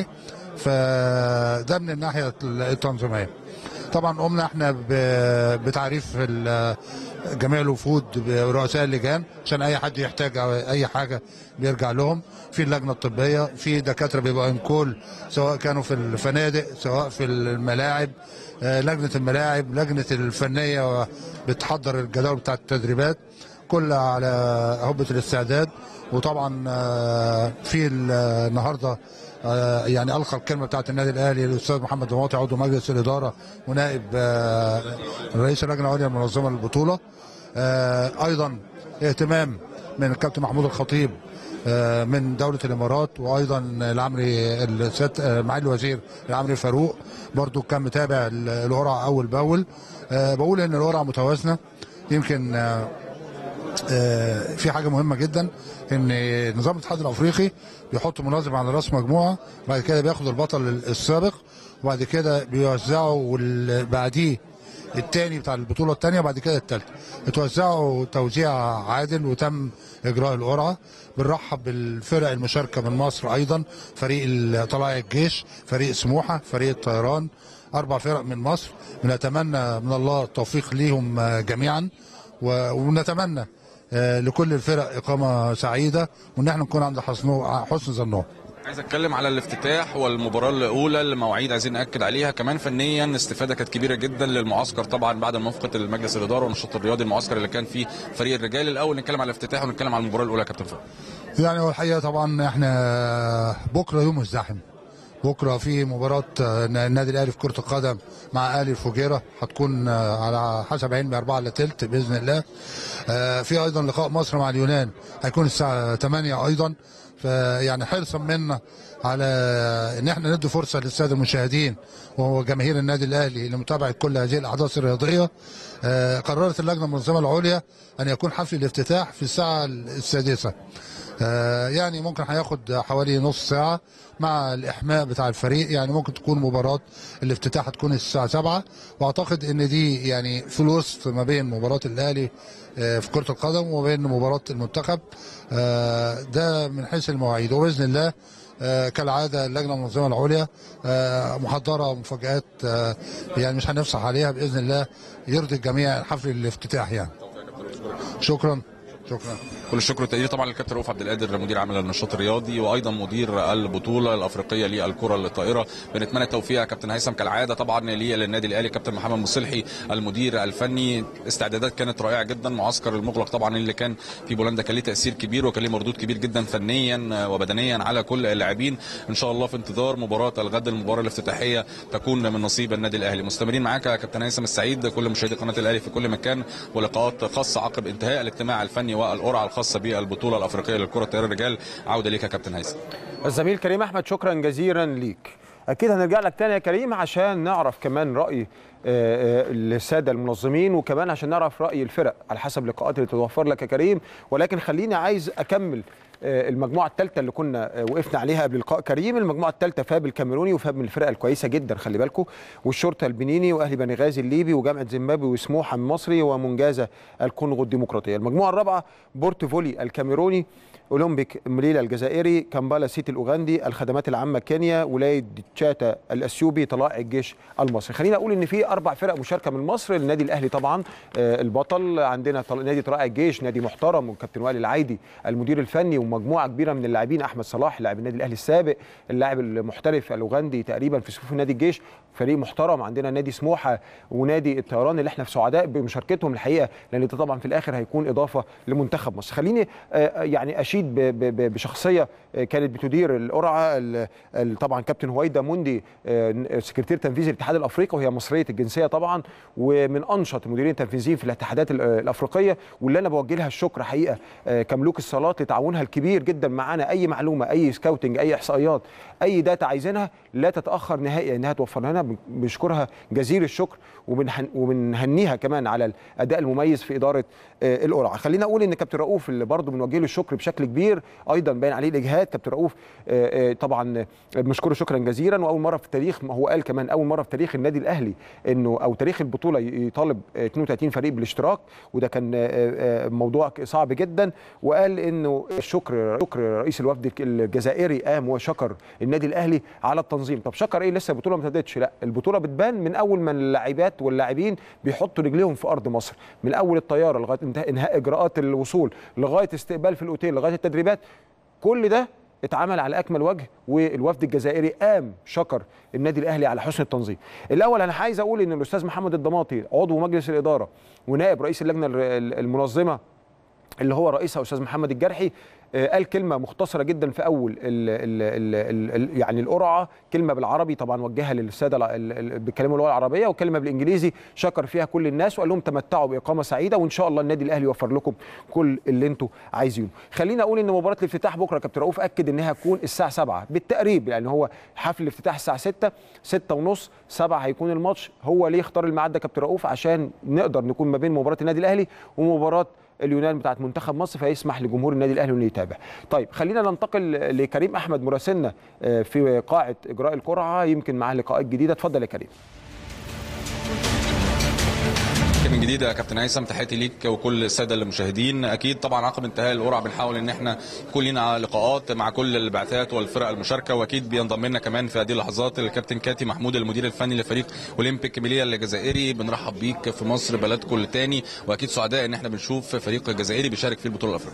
فده من الناحية التنظيمية طبعا قمنا احنا ب- بتعريف ال- جميع الوفود برؤساء اللجان عشان اي حد يحتاج أو اي حاجه بيرجع لهم في اللجنه الطبيه في دكاتره بيبقى انكول سواء كانوا في الفنادق سواء في الملاعب آه، لجنه الملاعب لجنه الفنيه بتحضر الجدول بتاع التدريبات كل على هبه الاستعداد وطبعا آه، في النهارده آه، يعني القى الكلمه بتاعت النادي الاهلي الاستاذ محمد دموطي عضو مجلس الاداره ونائب آه، رئيس اللجنه العليا المنظمه للبطوله آه، ايضا اهتمام من الكابتن محمود الخطيب آه، من دولة الإمارات وأيضا العمري السيد آه، معالي الوزير العمري فاروق برضو كان متابع ال- القرعة أول بأول آه، بقول إن القرعة متوازنة يمكن آه، آه، في حاجه مهمه جدا ان نظام الاتحاد الافريقي بيحط منظم على راس مجموعه بعد كده بياخد البطل السابق وبعد كده بيوزعه واللي بعديه الثاني بتاع البطوله الثانيه وبعد كده الثالثه اتوزعوا توزيع عادل وتم اجراء القرعه بنرحب بالفرق المشاركه من مصر ايضا فريق طلائع الجيش فريق سموحه فريق الطيران اربع فرق من مصر بنتمنى من الله التوفيق ليهم آه، جميعا و- ونتمنى آه، لكل الفرق اقامه سعيده وان احنا نكون عند حسن حسن ظنهم عايز اتكلم على الافتتاح والمباراه الاولى المواعيد عايزين ناكد عليها كمان فنيا استفاده كانت كبيره جدا للمعسكر طبعا بعد موافقه المجلس الاداره والنشاط الرياضي المعسكر اللي كان فيه فريق الرجال الاول نتكلم على الافتتاح ونتكلم على المباراه الاولى يا كابتن فؤاد يعني هو الحقيقه طبعا احنا بكره يوم مزدحم بكره في مباراه النادي الاهلي في كره القدم مع اهلي الفجيره هتكون على حسب علمي 4 الا تلت باذن الله في ايضا لقاء مصر مع اليونان هيكون الساعه 8 ايضا فيعني حرصا منا على ان احنا ندي فرصه للساده المشاهدين وجماهير النادي الاهلي لمتابعه كل هذه الاحداث الرياضيه قررت اللجنه المنظمه العليا ان يكون حفل الافتتاح في الساعه السادسه يعني ممكن هياخد حوالي نص ساعة مع الإحماء بتاع الفريق يعني ممكن تكون مباراة الافتتاح هتكون الساعة سبعة وأعتقد إن دي يعني في الوسط ما بين مباراة الأهلي في كرة القدم وما بين مباراة المنتخب ده من حيث المواعيد وبإذن الله كالعادة اللجنة المنظمة العليا محضرة مفاجآت يعني مش هنفصح عليها بإذن الله يرضي الجميع حفل الافتتاح يعني شكرا شكرا كل الشكر والتقدير طبعا للكابتن رؤوف عبد القادر مدير عام النشاط الرياضي وايضا مدير البطوله الافريقيه للكره الطائره بنتمنى التوفيق يا كابتن هيثم كالعاده طبعا للنادي الاهلي كابتن محمد مصلحي المدير الفني استعدادات كانت رائعه جدا معسكر المغلق طبعا اللي كان في بولندا كان ليه تاثير كبير وكان ليه مردود كبير جدا فنيا وبدنيا على كل اللاعبين ان شاء الله في انتظار مباراه الغد المباراه الافتتاحيه تكون من نصيب النادي الاهلي مستمرين معاك يا كابتن هيثم السعيد كل مشاهدي قناه الاهلي في كل مكان ولقاءات خاصه عقب انتهاء الاجتماع الفني والقرعه الخاصه بالبطوله الافريقيه للكره الطائره الرجال عوده ليك يا كابتن هيثم الزميل كريم احمد شكرا جزيلا ليك اكيد هنرجع لك تاني يا كريم عشان نعرف كمان راي الساده المنظمين وكمان عشان نعرف راي الفرق على حسب اللقاءات اللي تتوفر لك يا كريم ولكن خليني عايز اكمل المجموعه الثالثه اللي كنا وقفنا عليها قبل لقاء كريم المجموعه الثالثه فاب الكاميروني وفاب من الفرق الكويسه جدا خلي بالكم والشرطه البنيني واهلي بني غازي الليبي وجامعه زيمبابوي وسموحه المصري ومنجازه الكونغو الديمقراطيه المجموعه الرابعه بورت فولي الكاميروني اولمبيك مليلا الجزائري كامبالا سيتي الاوغندي الخدمات العامه كينيا ولايه تشاتا الاثيوبي طلائع الجيش المصري خلينا اقول ان في اربع فرق مشاركه من مصر النادي الاهلي طبعا البطل عندنا نادي طلائع الجيش نادي محترم وكابتن وائل العايدي المدير الفني ومجموعه كبيره من اللاعبين احمد صلاح لاعب النادي الاهلي السابق اللاعب المحترف الاوغندي تقريبا في صفوف نادي الجيش فريق محترم عندنا نادي سموحه ونادي الطيران اللي احنا في سعداء بمشاركتهم الحقيقه لان ده طبعا في الاخر هيكون اضافه لمنتخب مصر خليني يعني اشيد بشخصيه كانت بتدير القرعه طبعا كابتن هويدا موندي سكرتير تنفيذي الاتحاد الافريقي وهي مصريه الجنسيه طبعا ومن انشط المديرين التنفيذيين في الاتحادات الافريقيه واللي انا بوجه لها الشكر حقيقه كملوك الصالات لتعاونها الكبير جدا معانا اي معلومه اي سكاوتنج اي احصائيات اي داتا عايزينها لا تتاخر نهائيا انها توفر لنا بنشكرها جزيل الشكر وبنهنيها كمان على الاداء المميز في اداره القرعه خلينا اقول ان كابتن رؤوف اللي برضه بنوجه له الشكر بشكل كبير ايضا باين عليه الاجهاد كابتن رؤوف طبعا بنشكره شكرا جزيلا واول مره في التاريخ ما هو قال كمان اول مره في تاريخ النادي الاهلي انه او تاريخ البطوله يطالب 32 فريق بالاشتراك وده كان موضوع صعب جدا وقال انه الشكر شكر رئيس الوفد الجزائري قام وشكر النادي الاهلي على التنظيم طب شكر ايه لسه البطوله ما ابتدتش لا البطوله بتبان من اول ما اللاعبات واللاعبين بيحطوا رجليهم في ارض مصر من اول الطياره لغايه انهاء اجراءات الوصول لغايه استقبال في الاوتيل لغايه التدريبات كل ده اتعمل على اكمل وجه والوفد الجزائري قام شكر النادي الاهلي على حسن التنظيم. الاول انا عايز اقول ان الاستاذ محمد الضماطي عضو مجلس الاداره ونائب رئيس اللجنه المنظمه اللي هو رئيسها استاذ محمد الجرحي قال كلمه مختصره جدا في اول ال ال ال ال يعني القرعه كلمه بالعربي طبعا وجهها للساده بيتكلموا اللغه العربيه وكلمه بالانجليزي شكر فيها كل الناس وقال لهم تمتعوا باقامه سعيده وان شاء الله النادي الاهلي يوفر لكم كل اللي انتم عايزينه خلينا اقول ان مباراه الافتتاح بكره كابتن رؤوف اكد انها هتكون الساعه 7 بالتقريب يعني هو حفل الافتتاح الساعه 6 6 ونص 7 هيكون الماتش هو ليه اختار الميعاد ده كابتن رؤوف عشان نقدر نكون ما بين مباراه النادي الاهلي ومباراه اليونان بتاعت منتخب مصر فيسمح لجمهور النادي الاهلي انه يتابع. طيب خلينا ننتقل لكريم احمد مراسلنا في قاعه اجراء القرعه يمكن معاه لقاءات جديده اتفضل يا كريم. من جديد يا كابتن هيثم تحياتي ليك وكل الساده المشاهدين اكيد طبعا عقب انتهاء القرعه بنحاول ان احنا يكون لنا لقاءات مع كل البعثات والفرق المشاركه واكيد بينضم لنا كمان في هذه اللحظات الكابتن كاتي محمود المدير الفني لفريق اولمبيك ميليا الجزائري بنرحب بيك في مصر بلدكم الثاني واكيد سعداء ان احنا بنشوف فريق جزائري بيشارك في البطوله الافريقيه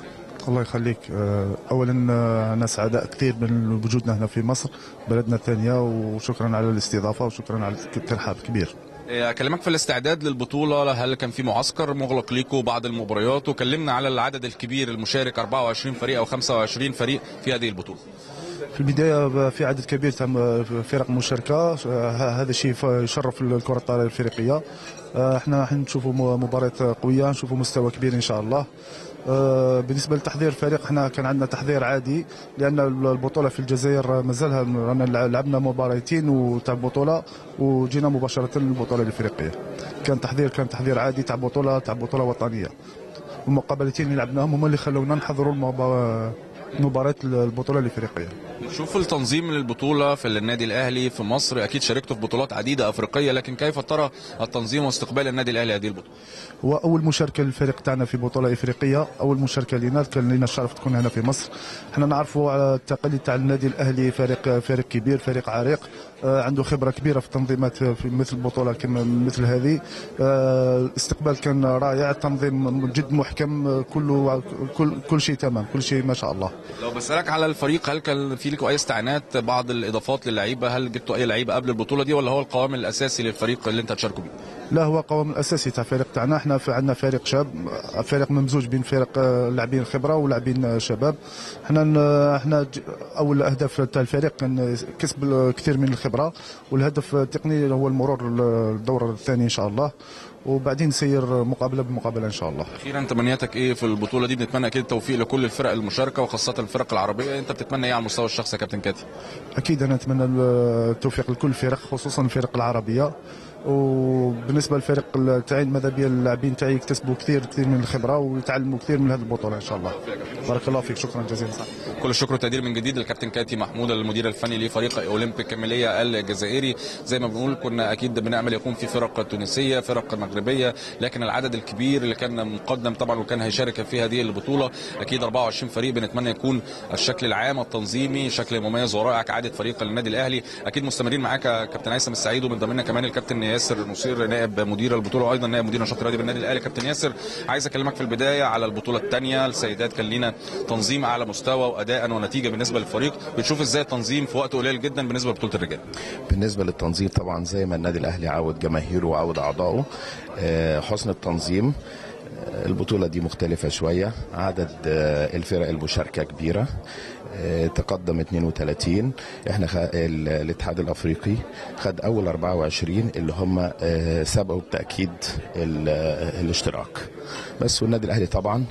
الله يخليك آه، اولا آه، انا سعداء كثير من وجودنا هنا في مصر بلدنا الثانيه وشكرا على الاستضافه وشكرا على الترحاب الكبير إيه، اكلمك في الاستعداد للبطوله هل كان في معسكر مغلق ليكم بعد المباريات وكلمنا على العدد الكبير المشارك 24 فريق او 25 فريق في هذه البطوله في البدايه في عدد كبير تم فرق مشاركه آه، هذا الشيء يشرف الكره الطائره الافريقيه آه، احنا حنشوفوا مباراه قويه نشوفوا مستوى كبير ان شاء الله آه، بالنسبه لتحضير الفريق احنا كان عندنا تحضير عادي لان البطوله في الجزائر مازالها رانا لعبنا مباراتين وتاع البطوله وجينا مباشره للبطوله الافريقيه كان تحضير كان تحضير عادي تاع بطوله تاع بطوله وطنيه المقابلتين اللي لعبناهم هما اللي خلونا نحضروا المبا- مباراه البطوله الافريقيه نشوف التنظيم للبطوله في النادي الاهلي في مصر اكيد شاركتوا في بطولات عديده افريقيه لكن كيف ترى التنظيم واستقبال النادي الاهلي هذه البطوله هو اول مشاركه للفريق تاعنا في بطوله افريقيه اول مشاركه لنا كان لنا الشرف تكون هنا في مصر احنا نعرفوا على التقاليد تاع النادي الاهلي فريق فريق كبير فريق عريق آه، عنده خبره كبيره في التنظيمات في مثل بطوله كما مثل هذه آه، الاستقبال كان رائع التنظيم جد محكم آه، كله كل كل شيء تمام كل شيء ما شاء الله لو بسالك على الفريق هل كان في لكم اي استعانات بعض الاضافات للعيبه هل جبتوا اي لعيبه قبل البطوله دي ولا هو القوام الاساسي للفريق اللي انت هتشاركوا بيه لا هو القوام الاساسي تاع الفريق تاعنا احنا في عندنا فريق شاب فريق ممزوج بين فريق آه، لاعبين خبره ولاعبين آه، شباب احنا ن- احنا ج- اول اهداف تاع الفريق كان كسب الكثير من الخبره والهدف التقني هو المرور للدور الثاني ان شاء الله وبعدين نسير مقابله بمقابله ان شاء الله اخيرا تمنياتك ايه في البطوله دي بنتمنى اكيد التوفيق لكل الفرق المشاركه وخاصه الفرق العربيه انت بتتمنى ايه على المستوى الشخصي يا كابتن كاتي اكيد انا اتمنى التوفيق لكل الفرق خصوصا الفرق العربيه وبالنسبه للفريق تاعي ماذا بيا اللاعبين تاعي يكتسبوا كثير كثير من الخبره ويتعلموا كثير من هذه البطوله ان شاء الله بارك الله فيك شكرا جزيلا كل الشكر والتقدير من جديد للكابتن كاتي محمود المدير الفني لفريق اولمبيك ميليا الجزائري زي ما بنقول كنا اكيد بنامل يكون في فرق تونسيه فرق مغربيه لكن العدد الكبير اللي كان مقدم طبعا وكان هيشارك في هذه البطوله اكيد 24 فريق بنتمنى يكون الشكل العام التنظيمي شكل مميز ورائع كعاده فريق النادي الاهلي اكيد مستمرين معاك يا كابتن هيثم السعيد ومن ضمننا كمان الكابتن ياسر نصير نائب مدير البطوله وايضا نائب مدير نشاط الرياضي بالنادي الاهلي كابتن ياسر عايز اكلمك في البدايه على البطوله الثانيه السيدات كان لينا تنظيم اعلى مستوى واداء ونتيجه بالنسبه للفريق بتشوف ازاي التنظيم في وقت قليل جدا بالنسبه لبطوله الرجال بالنسبه للتنظيم طبعا زي ما النادي الاهلي عود جماهيره وعود اعضائه آه، حسن التنظيم آه، البطوله دي مختلفه شويه عدد آه، الفرق المشاركه كبيره آه، تقدم 32 احنا خ... ال- الاتحاد الافريقي خد اول 24 اللي هم آه، سبقوا بتاكيد ال- آه، الاشتراك بس والنادي الاهلي طبعا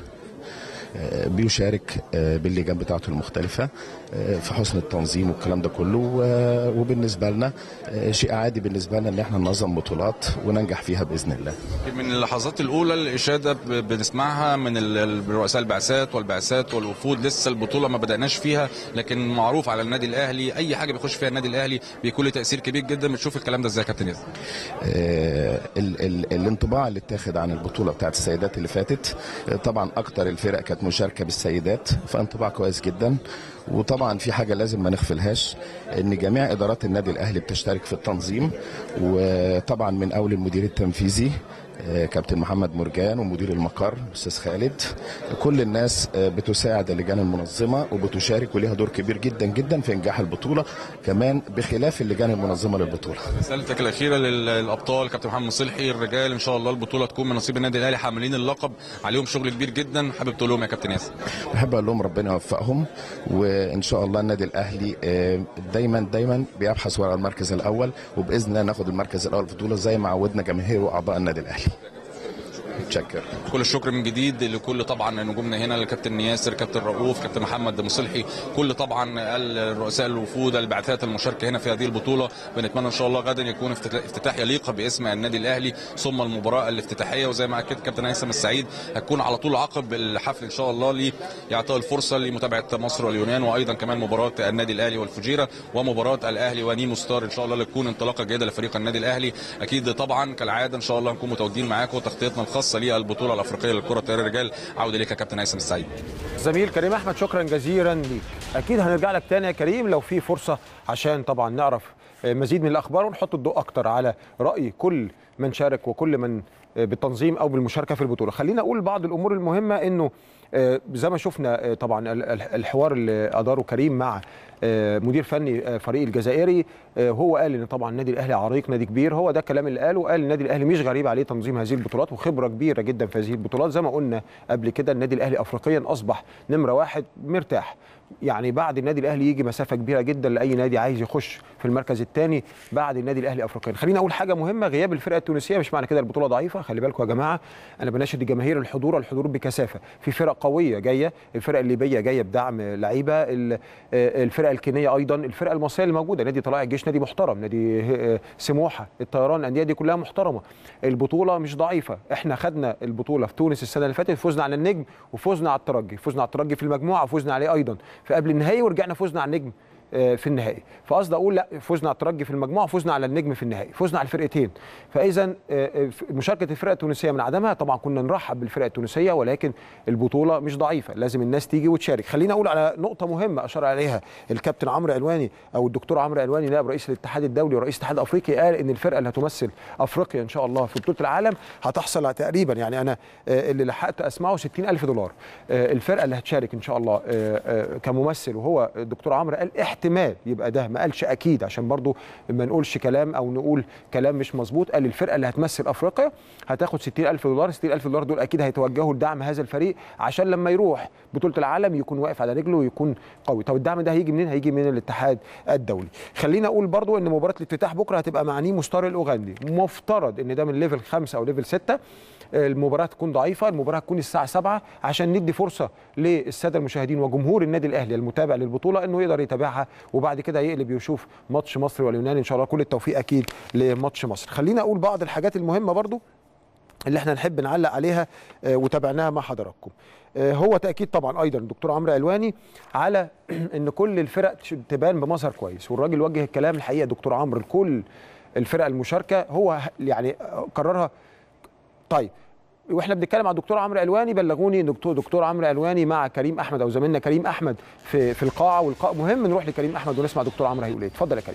آه، بيشارك آه، باللجان بتاعته المختلفة آه، في حسن التنظيم والكلام ده كله و- وبالنسبة لنا آه، شيء عادي بالنسبة لنا ان احنا ننظم بطولات وننجح فيها بإذن الله من اللحظات الاولى الاشاده ب- بنسمعها من ال- ال- رؤساء البعثات والبعثات والوفود لسه البطوله ما بداناش فيها لكن معروف على النادي الاهلي اي حاجه بيخش فيها النادي الاهلي بيكون له تاثير كبير جدا بتشوف الكلام ده ازاي يا كابتن ياسر آه، ال ال الانطباع اللي اتاخد عن البطولة بتاعت السيدات اللي فاتت آه، طبعا اكتر الفرق كانت مشاركة بالسيدات فانطباع كويس جدا وطبعا في حاجة لازم ما نغفلهاش ان جميع ادارات النادي الاهلي بتشترك في التنظيم وطبعا من اول المدير التنفيذي آه، كابتن محمد مرجان ومدير المقر استاذ خالد كل الناس آه، بتساعد اللجان المنظمه وبتشارك وليها دور كبير جدا جدا في انجاح البطوله كمان بخلاف اللجان المنظمه للبطوله رسالتك الاخيره لل- للابطال كابتن محمد صلحي الرجال ان شاء الله البطوله تكون من نصيب النادي الاهلي حاملين اللقب عليهم شغل كبير جدا حابب تقول لهم يا كابتن ياسر بحب اقول لهم ربنا يوفقهم وان شاء الله النادي الاهلي آه، دايما دايما بيبحث ورا المركز الاول وباذن الله ناخد المركز الاول في البطوله زي ما عودنا جماهير واعضاء النادي الاهلي متشكر كل الشكر من جديد لكل طبعا نجومنا هنا الكابتن ياسر كابتن رؤوف كابتن محمد مصلحي كل طبعا الرؤساء الوفود البعثات المشاركه هنا في هذه البطوله بنتمنى ان شاء الله غدا يكون افتتاح افتتاح يليق باسم النادي الاهلي ثم المباراه الافتتاحيه وزي ما اكد كابتن هيثم السعيد هتكون على طول عقب الحفل ان شاء الله لاعطاء الفرصه لمتابعه مصر واليونان وايضا كمان مباراه النادي الاهلي والفجيره ومباراه الاهلي ونيمو ستار ان شاء الله لتكون انطلاقه جيده لفريق النادي الاهلي اكيد طبعا كالعاده ان شاء الله نكون متواجدين معاكم تغطيتنا الخاصه للبطوله الافريقيه للكره الطائره الرجال عوده اليك يا كابتن هيثم السعيد زميل كريم احمد شكرا جزيلا ليك اكيد هنرجع لك تاني يا كريم لو في فرصه عشان طبعا نعرف مزيد من الاخبار ونحط الضوء اكتر على راي كل من شارك وكل من بالتنظيم او بالمشاركه في البطوله خلينا اقول بعض الامور المهمه انه آه، زي ما شفنا آه، طبعا ال- ال- الحوار اللي اداره كريم مع آه، مدير فني آه، فريق الجزائري آه، هو قال ان طبعا النادي الاهلي عريق نادي كبير هو ده الكلام اللي قاله قال النادي الاهلي مش غريب عليه تنظيم هذه البطولات وخبره كبيره جدا في هذه البطولات زي ما قلنا قبل كده النادي الاهلي افريقيا اصبح نمره واحد مرتاح يعني بعد النادي الاهلي يجي مسافه كبيره جدا لاي نادي عايز يخش في المركز الثاني بعد النادي الاهلي افريقيا خلينا اقول حاجه مهمه غياب الفرقه التونسيه مش معنى كده البطوله ضعيفه خلي بالكم يا جماعه انا بناشد الجماهير الحضور الحضور بكثافه في فرق قويه جايه الفرق الليبيه جايه بدعم لعيبه ال- آه، الفرق الكينيه ايضا الفرق المصريه اللي موجوده نادي طلائع الجيش نادي محترم نادي آه، سموحه الطيران الانديه دي كلها محترمه البطوله مش ضعيفه احنا خدنا البطوله في تونس السنه اللي فاتت فزنا على النجم وفزنا على الترجي فزنا على الترجي في المجموعه وفزنا عليه ايضا في قبل النهائي ورجعنا فزنا على النجم آه، في النهائي فقصدي اقول لا فزنا على الترجي في المجموعه فزنا على النجم في النهائي فزنا على الفرقتين فاذا آه، آه، مشاركه الفرقه التونسيه من عدمها طبعا كنا نرحب بالفرقه التونسيه ولكن البطوله مش ضعيفه لازم الناس تيجي وتشارك خليني اقول على نقطه مهمه اشار عليها الكابتن عمرو علواني او الدكتور عمرو علواني نائب رئيس الاتحاد الدولي ورئيس الاتحاد الافريقي قال ان الفرقه اللي هتمثل افريقيا ان شاء الله في بطوله العالم هتحصل على تقريبا يعني انا آه، اللي لحقت اسمعه 60000 دولار آه، الفرقه اللي هتشارك ان شاء الله آه، آه، كممثل وهو الدكتور عمرو قال احتمال يبقى ده ما قالش اكيد عشان برضو ما نقولش كلام او نقول كلام مش مظبوط قال الفرقه اللي هتمثل افريقيا هتاخد 60000 دولار 60000 دولار دول اكيد هيتوجهوا لدعم هذا الفريق عشان لما يروح بطوله العالم يكون واقف على رجله ويكون قوي طب الدعم ده هيجي منين هيجي من الاتحاد الدولي خلينا اقول برضو ان مباراه الافتتاح بكره هتبقى مع نيمو ستار الاوغندي مفترض ان ده من ليفل خمسة او ليفل ستة المباراه تكون ضعيفه المباراه تكون الساعه 7 عشان ندي فرصه للساده المشاهدين وجمهور النادي الاهلي المتابع للبطوله انه يقدر يتابعها وبعد كده يقلب يشوف ماتش مصر واليونان ان شاء الله كل التوفيق اكيد لماتش مصر خلينا اقول بعض الحاجات المهمه برضو اللي احنا نحب نعلق عليها آه، وتابعناها مع حضراتكم آه، هو تاكيد طبعا ايضا الدكتور عمرو علواني على ان كل الفرق تش- تبان بمظهر كويس والراجل وجه الكلام الحقيقه دكتور عمرو لكل الفرق المشاركه هو ه- يعني آه، قررها طيب واحنا بنتكلم مع الدكتور عمرو علواني بلغوني دكتور دكتور عمرو علواني مع كريم احمد او زميلنا كريم احمد في في القاعه والقاء مهم نروح لكريم احمد ونسمع دكتور عمرو هيقول ايه اتفضل يا كريم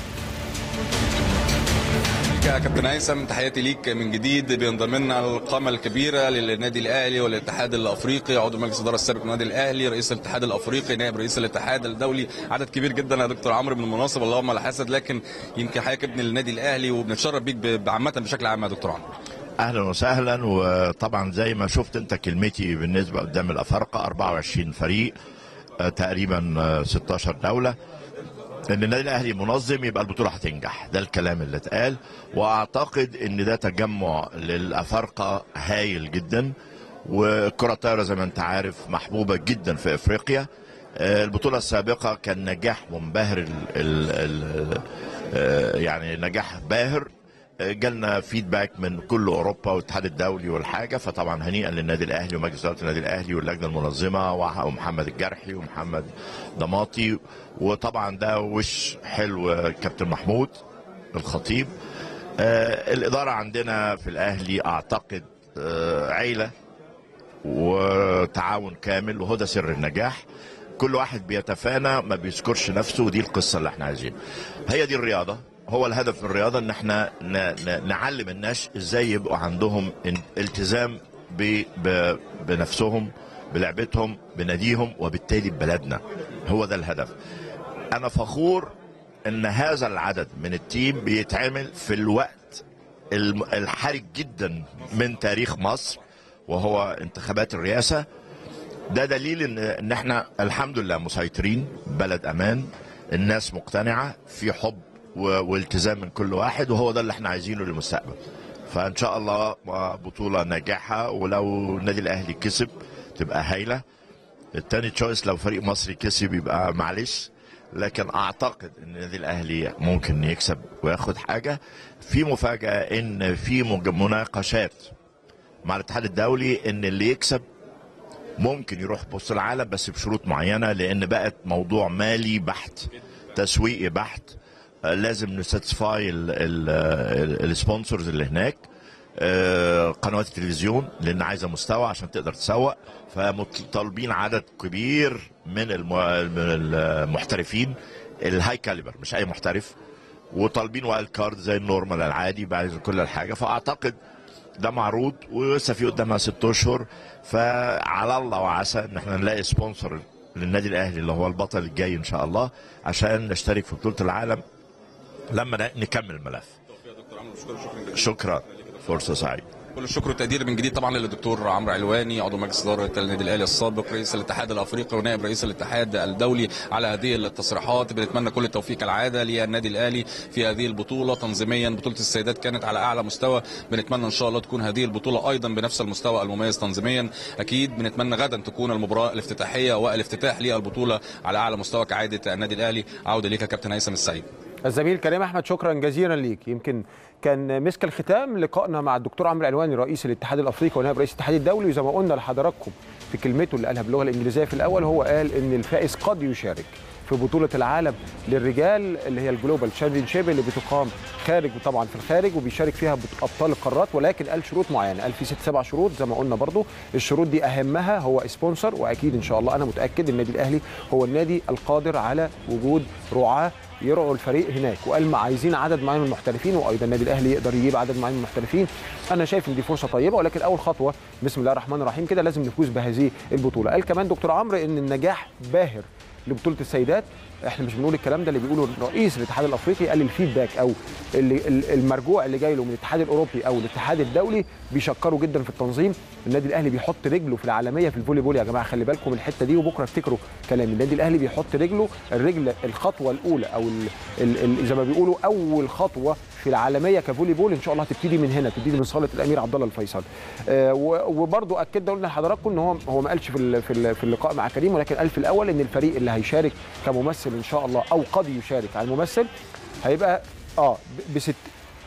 يا كابتن هيثم تحياتي ليك من جديد بينضم لنا القامه الكبيره للنادي الاهلي والاتحاد الافريقي عضو مجلس الاداره السابق للنادي الاهلي رئيس الاتحاد الافريقي نائب رئيس الاتحاد الدولي عدد كبير جدا يا دكتور عمرو من المناصب اللهم لا حسد لكن يمكن حضرتك ابن النادي الاهلي وبنتشرف بيك ب- عامه بشكل عام يا دكتور عمرو اهلا وسهلا وطبعا زي ما شفت انت كلمتي بالنسبه قدام الافارقه 24 فريق آه، تقريبا آه، 16 دوله ان النادي الاهلي منظم يبقى البطوله هتنجح ده الكلام اللي اتقال واعتقد ان ده تجمع للافارقه هايل جدا والكره الطايره زي ما انت عارف محبوبه جدا في افريقيا آه، البطوله السابقه كان نجاح منبهر ال ال ال آه، يعني نجاح باهر آه، جالنا فيدباك من كل اوروبا والاتحاد الدولي والحاجه فطبعا هنيئا للنادي الاهلي ومجلس اداره النادي الاهلي واللجنه المنظمه وح- ومحمد الجرحي ومحمد ضماطي وطبعا ده وش حلو آه، كابتن محمود الخطيب آه الاداره عندنا في الاهلي اعتقد آه عيله وتعاون كامل وهو ده سر النجاح كل واحد بيتفانى ما بيذكرش نفسه ودي القصه اللي احنا عايزينها هي دي الرياضه هو الهدف من الرياضه ان احنا ن- ن- نعلم الناس ازاي يبقوا عندهم ان- التزام ب- ب- بنفسهم بلعبتهم بناديهم وبالتالي ببلدنا هو ده الهدف انا فخور ان هذا العدد من التيم بيتعمل في الوقت الم- الحرج جدا من تاريخ مصر وهو انتخابات الرئاسه ده دليل ان ان احنا الحمد لله مسيطرين بلد امان الناس مقتنعه في حب و- والتزام من كل واحد وهو ده اللي احنا عايزينه للمستقبل فان شاء الله بطوله ناجحه ولو النادي الاهلي كسب تبقى هايله التاني تشويس لو فريق مصري كسب يبقى معلش لكن اعتقد ان النادي الاهلي ممكن يكسب وياخد حاجه في مفاجاه ان في مج- مناقشات مع الاتحاد الدولي ان اللي يكسب ممكن يروح بوسط العالم بس بشروط معينه لان بقت موضوع مالي بحت تسويقي بحت آه، لازم نساتسفاي السبونسرز اللي هناك آه، قنوات التلفزيون لان عايزه مستوى عشان تقدر تسوق فطالبين عدد كبير من الم- من المحترفين الهاي كاليبر مش اي محترف وطالبين وايلد كارد زي النورمال العادي بعد كل الحاجه فاعتقد ده معروض ولسه في قدامها ست اشهر فعلى الله وعسى ان احنا نلاقي سبونسر للنادي الاهلي اللي هو البطل الجاي ان شاء الله عشان نشترك في بطوله العالم لما ن- نكمل الملف شكرا فرصه سعيده كل الشكر والتقدير من جديد طبعا للدكتور عمرو علواني عضو مجلس اداره النادي الاهلي السابق رئيس الاتحاد الافريقي ونائب رئيس الاتحاد الدولي على هذه التصريحات بنتمنى كل التوفيق كالعاده للنادي الاهلي في هذه البطوله تنظيميا بطوله السيدات كانت على اعلى مستوى بنتمنى ان شاء الله تكون هذه البطوله ايضا بنفس المستوى المميز تنظيميا اكيد بنتمنى غدا تكون المباراه الافتتاحيه والافتتاح للبطوله على اعلى مستوى كعاده النادي الاهلي عوده ليك يا كابتن هيثم السعيد الزميل كريم احمد شكرا جزيلا ليك يمكن كان مسك الختام لقائنا مع الدكتور عمرو علواني رئيس الاتحاد الافريقي ونائب رئيس الاتحاد الدولي وزي ما قلنا لحضراتكم في كلمته اللي قالها باللغه الانجليزيه في الاول هو قال ان الفائز قد يشارك في بطوله العالم للرجال اللي هي الجلوبال تشامبيون شيب اللي بتقام خارج طبعا في الخارج وبيشارك فيها بط- ابطال القارات ولكن قال شروط معينه قال في ست سبع شروط زي ما قلنا برضو الشروط دي اهمها هو سبونسر واكيد ان شاء الله انا متاكد النادي الاهلي هو النادي القادر على وجود رعاه يرعوا الفريق هناك وقال ما عايزين عدد معين من المحترفين وايضا النادي الاهلي يقدر يجيب عدد معين من المحترفين انا شايف ان دي فرصه طيبه ولكن اول خطوه بسم الله الرحمن الرحيم كده لازم نفوز بهذه البطوله قال كمان دكتور عمرو ان النجاح باهر لبطوله السيدات احنا مش بنقول الكلام ده اللي بيقوله رئيس الاتحاد الافريقي قال الفيدباك او اللي ال- المرجوع اللي جاي له من الاتحاد الاوروبي او الاتحاد الدولي بيشكروا جدا في التنظيم النادي الاهلي بيحط رجله في العالميه في الفولي بول يا جماعه خلي بالكم من الحته دي وبكره افتكروا كلامي النادي الاهلي بيحط رجله الرجل الخطوه الاولى او ال ال ال زي ما بيقولوا اول خطوه في العالميه كفولي بول ان شاء الله هتبتدي من هنا تبتدي من صاله الامير عبد الله الفيصل آه و- وبرضو اكدنا قلنا لحضراتكم ان هو هو ما قالش في ال- في ال- في اللقاء مع كريم ولكن قال في الاول ان الفريق اللي هيشارك كممثل ان شاء الله او قد يشارك على الممثل هيبقى اه ب- بست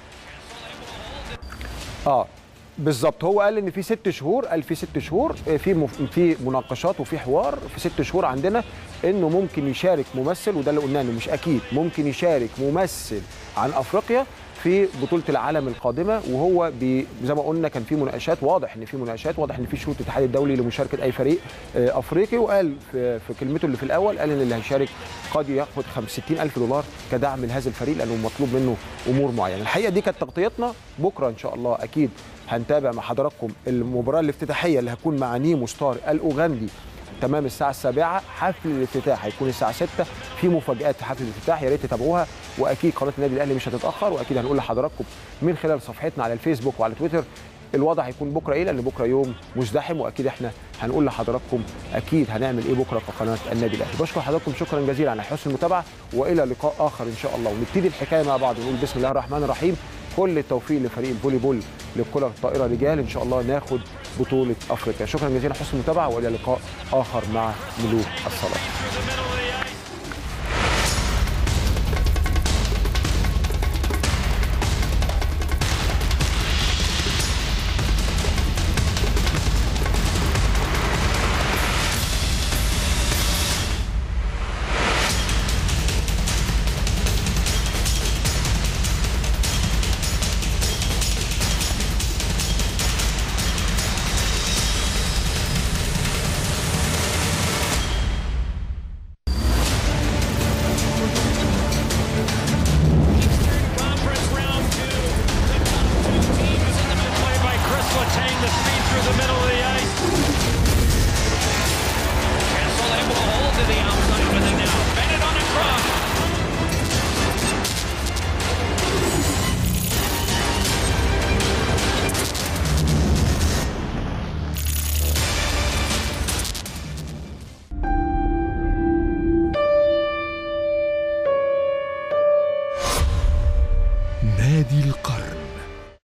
اه بالظبط هو قال ان في ست شهور قال في ست شهور آه، في مف- في مناقشات وفي حوار في ست شهور عندنا انه ممكن يشارك ممثل وده اللي قلناه انه مش اكيد ممكن يشارك ممثل عن افريقيا في بطوله العالم القادمه وهو بي زي ما قلنا كان في مناقشات واضح ان في مناقشات واضح ان في شروط الاتحاد الدولي لمشاركه اي فريق آه، افريقي وقال في, في كلمته اللي في الاول قال ان اللي هيشارك قد ياخد 60 الف دولار كدعم لهذا الفريق لانه مطلوب منه امور معينه الحقيقه دي كانت تغطيتنا بكره ان شاء الله اكيد هنتابع مع حضراتكم المباراه الافتتاحيه اللي هتكون مع نيمو ستار الاوغندي تمام الساعة السابعة حفل الافتتاح هيكون الساعة 6 في مفاجآت في حفل الافتتاح يا ريت تتابعوها وأكيد قناة النادي الأهلي مش هتتأخر وأكيد هنقول لحضراتكم من خلال صفحتنا على الفيسبوك وعلى تويتر الوضع هيكون بكره ايه لان بكره يوم مزدحم واكيد احنا هنقول لحضراتكم اكيد هنعمل ايه بكره كقناه النادي الاهلي بشكر حضراتكم شكرا جزيلا على حسن المتابعه والى لقاء اخر ان شاء الله ونبتدي الحكايه مع بعض ونقول بسم الله الرحمن الرحيم كل التوفيق لفريق الفولي بول للكره الطائره رجال ان شاء الله ناخد بطوله افريقيا شكرا جزيلا حسن المتابعه والى لقاء اخر مع ملوك الصلاه